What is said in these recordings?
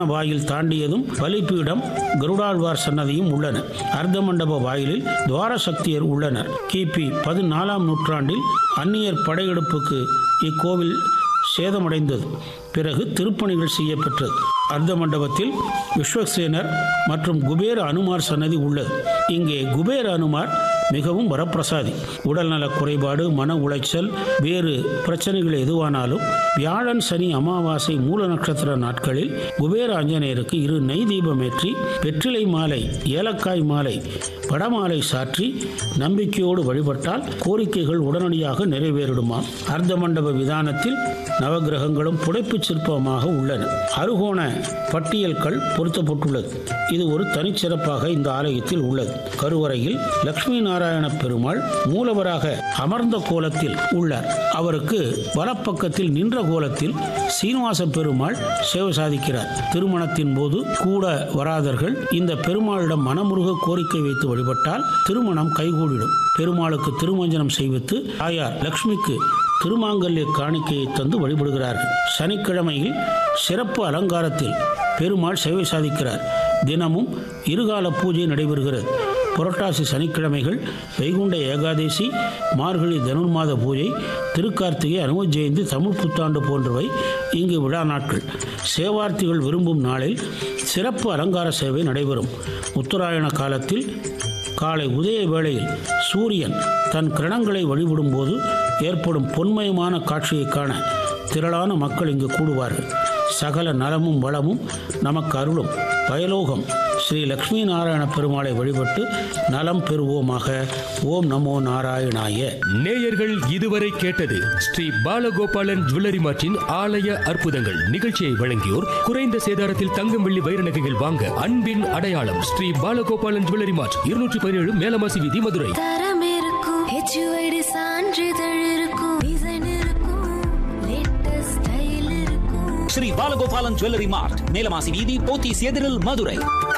வாயில் தாண்டியதும் பலிப்பீடம் கருடாழ்வார் சன்னதியும் உள்ளன அர்த்த மண்டப வாயிலில் துவார சக்தியர் உள்ளனர் கிபி பதினாலாம் நூற்றாண்டில் அந்நியர் படையெடுப்புக்கு இக்கோவில் சேதமடைந்தது பிறகு திருப்பணிகள் செய்யப்பெற்றது அர்த்த மண்டபத்தில் விஸ்வக்சேனர் மற்றும் குபேர அனுமார் சன்னதி உள்ளது இங்கே குபேர அனுமார் மிகவும் வரப்பிரசாதி உடல்நலக் குறைபாடு மன உளைச்சல் வேறு பிரச்சனைகள் எதுவானாலும் வியாழன் சனி அமாவாசை மூல நட்சத்திர நாட்களில் குபேர ஆஞ்சநேயருக்கு இரு நெய் தீபமேற்றி வெற்றிலை மாலை ஏலக்காய் மாலை வடமாலை சாற்றி நம்பிக்கையோடு வழிபட்டால் கோரிக்கைகள் உடனடியாக நிறைவேறிடுமாம் அர்த்த மண்டப விதானத்தில் நவகிரகங்களும் புடைப்புச் சிற்பமாக உள்ளன அருகோண பட்டியல்கள் பொருத்தப்பட்டுள்ளது இது ஒரு தனிச்சிறப்பாக இந்த ஆலயத்தில் உள்ளது கருவறையில் லட்சுமி நாராயண பெருமாள் மூலவராக அமர்ந்த கோலத்தில் உள்ளார் அவருக்கு வலப்பக்கத்தில் நின்ற கோலத்தில் சீனிவாச பெருமாள் சேவை சாதிக்கிறார் திருமணத்தின் போது கூட வராதர்கள் இந்த பெருமாளிடம் மனமுருக கோரிக்கை வைத்து வழிபட்டால் திருமணம் கைகூடிடும் பெருமாளுக்கு திருமஞ்சனம் செய்வித்து தாயார் லக்ஷ்மிக்கு திருமாங்கல்ய காணிக்கையை தந்து வழிபடுகிறார்கள் சனிக்கிழமையில் சிறப்பு அலங்காரத்தில் பெருமாள் சேவை சாதிக்கிறார் தினமும் இருகால பூஜை நடைபெறுகிறது புரட்டாசி சனிக்கிழமைகள் வைகுண்ட ஏகாதேசி மார்கழி தனுர்மாத பூஜை திருக்கார்த்திகை அனும ஜெயந்தி தமிழ் புத்தாண்டு போன்றவை இங்கு விழா நாட்கள் சேவார்த்திகள் விரும்பும் நாளில் சிறப்பு அலங்கார சேவை நடைபெறும் உத்தராயண காலத்தில் காலை உதய வேளையில் சூரியன் தன் கிரணங்களை வழிபடும் போது ஏற்படும் பொன்மயமான காட்சியை காண திரளான மக்கள் இங்கு கூடுவார்கள் சகல நலமும் வளமும் நமக்கு அருளும் பயலோகம் ஸ்ரீ லக்ஷ்மி நாராயண பெருமாளை வழிபட்டு நலம் பெறுவோமாக ஓம் நமோ நாராயணாய நேயர்கள் இதுவரை கேட்டது ஸ்ரீ பாலகோபாலன் ஜுவல்லரி மார்ட்டின் ஆலய அற்புதங்கள் நிகழ்ச்சியை வழங்கியோர் குறைந்த சேதாரத்தில் தங்கம் வெள்ளி வைர நகைகள் வாங்க அன்பின் அடையாளம் ஸ்ரீ பாலகோபாலன் ஜுவல்லரி மார்ட் இருநூற்றி பதினேழு மேலமாசி வீதி மதுரை தரம் இருக்கும் ஹெச்யூஐடி சான்றிதழ் இருக்கும் டிசைன் இருக்கும் லேட்டஸ்ட் ஸ்டைல் இருக்கும் ஸ்ரீ பாலகோபாலன் ஜுவல்லரி மார்ட் மேலமாசி வீதி போத்தீஸ் எதிரில் மதுரை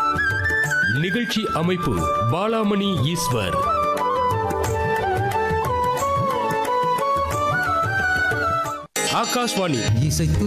நிகழ்ச்சி அமைப்பு பாலாமணி ஈஸ்வர் ஆகாஷ்வாணி இசைத்து